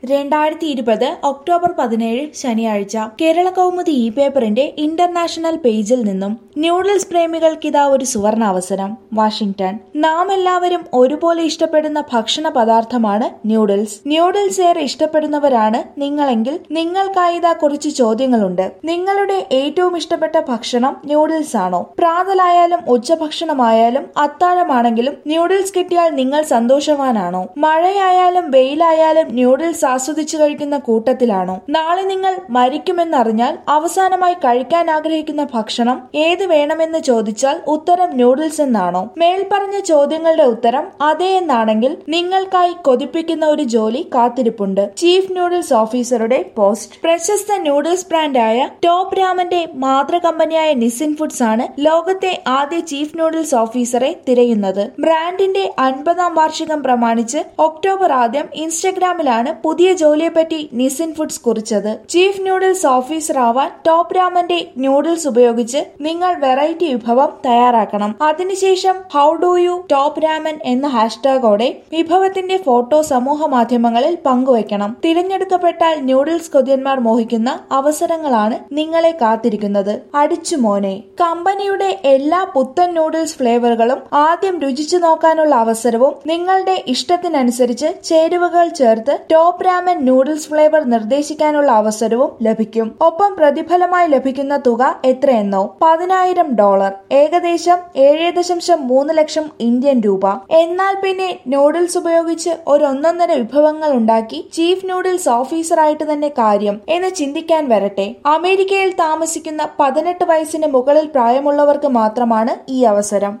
രണ്ടായിരത്തി ഇരുപത് ഒക്ടോബർ പതിനേഴ് ശനിയാഴ്ച കേരള കൗമുദി ഇ പേപ്പറിന്റെ ഇന്റർനാഷണൽ പേജിൽ നിന്നും ന്യൂഡിൽസ് പ്രേമികൾക്കിതാ ഒരു സുവർണാവസരം വാഷിംഗ്ടൺ നാം എല്ലാവരും ഒരുപോലെ ഇഷ്ടപ്പെടുന്ന ഭക്ഷണ പദാർത്ഥമാണ് ന്യൂഡിൽസ് ന്യൂഡിൽസ് ഏറെ ഇഷ്ടപ്പെടുന്നവരാണ് നിങ്ങളെങ്കിൽ നിങ്ങൾക്കായി ഇതാ കുറച്ച് ചോദ്യങ്ങളുണ്ട് നിങ്ങളുടെ ഏറ്റവും ഇഷ്ടപ്പെട്ട ഭക്ഷണം ന്യൂഡിൽസ് ആണോ പ്രാതലായാലും ഉച്ചഭക്ഷണമായാലും അത്താഴമാണെങ്കിലും ന്യൂഡിൽസ് കിട്ടിയാൽ നിങ്ങൾ സന്തോഷവാനാണോ മഴയായാലും വെയിലായാലും ന്യൂഡിൽസ് ആസ്വദിച്ചു കഴിക്കുന്ന കൂട്ടത്തിലാണോ നാളെ നിങ്ങൾ മരിക്കുമെന്നറിഞ്ഞാൽ അവസാനമായി കഴിക്കാൻ ആഗ്രഹിക്കുന്ന ഭക്ഷണം ഏത് വേണമെന്ന് ചോദിച്ചാൽ ഉത്തരം ന്യൂഡിൽസ് എന്നാണോ മേൽപ്പറഞ്ഞ ചോദ്യങ്ങളുടെ ഉത്തരം അതെ എന്നാണെങ്കിൽ നിങ്ങൾക്കായി കൊതിപ്പിക്കുന്ന ഒരു ജോലി കാത്തിരിപ്പുണ്ട് ചീഫ് ന്യൂഡിൽസ് ഓഫീസറുടെ പോസ്റ്റ് പ്രശസ്ത ന്യൂഡിൽസ് ബ്രാൻഡായ ടോപ്പ് രാമന്റെ മാതൃ കമ്പനിയായ നിസിൻ ഫുഡ്സ് ആണ് ലോകത്തെ ആദ്യ ചീഫ് ന്യൂഡിൽസ് ഓഫീസറെ തിരയുന്നത് ബ്രാൻഡിന്റെ അൻപതാം വാർഷികം പ്രമാണിച്ച് ഒക്ടോബർ ആദ്യം ഇൻസ്റ്റഗ്രാമിലാണ് പുതിയ ജോലിയെപ്പറ്റി നിസിൻ ഫുഡ്സ് കുറിച്ചത് ചീഫ് ന്യൂഡിൽസ് ഓഫീസർ ആവാൻ ടോപ്പ് രാമന്റെ ന്യൂഡിൽസ് ഉപയോഗിച്ച് നിങ്ങൾ വെറൈറ്റി വിഭവം തയ്യാറാക്കണം അതിനുശേഷം how do you top ramen എന്ന ഹാഷ്ടാഗോടെ വിഭവത്തിന്റെ ഫോട്ടോ സമൂഹ മാധ്യമങ്ങളിൽ പങ്കുവയ്ക്കണം തിരഞ്ഞെടുക്കപ്പെട്ടാൽ ന്യൂഡിൽസ് കൊതിയന്മാർ മോഹിക്കുന്ന അവസരങ്ങളാണ് നിങ്ങളെ കാത്തിരിക്കുന്നത് അടിച്ചു മോനെ കമ്പനിയുടെ എല്ലാ പുത്തൻ നൂഡിൽസ് ഫ്ലേവറുകളും ആദ്യം രുചിച്ചു നോക്കാനുള്ള അവസരവും നിങ്ങളുടെ ഇഷ്ടത്തിനനുസരിച്ച് ചേരുവകൾ ചേർത്ത് ടോപ്പ് രാമൻ നൂഡിൽസ് ഫ്ലേവർ നിർദ്ദേശിക്കാനുള്ള അവസരവും ലഭിക്കും ഒപ്പം പ്രതിഫലമായി ലഭിക്കുന്ന തുക എത്രയെന്നോ പതിനായിരം ഡോളർ ഏകദേശം ഏഴ് ദശാംശം മൂന്ന് ലക്ഷം ഇന്ത്യൻ രൂപ എന്നാൽ പിന്നെ നൂഡിൽസ് ഉപയോഗിച്ച് ഒരു ഒന്നൊന്നര വിഭവങ്ങൾ ഉണ്ടാക്കി ചീഫ് നൂഡിൽസ് ഓഫീസറായിട്ട് തന്നെ കാര്യം എന്ന് ചിന്തിക്കാൻ വരട്ടെ അമേരിക്കയിൽ താമസിക്കുന്ന പതിനെട്ട് വയസ്സിന് മുകളിൽ പ്രായമുള്ളവർക്ക് മാത്രമാണ് ഈ അവസരം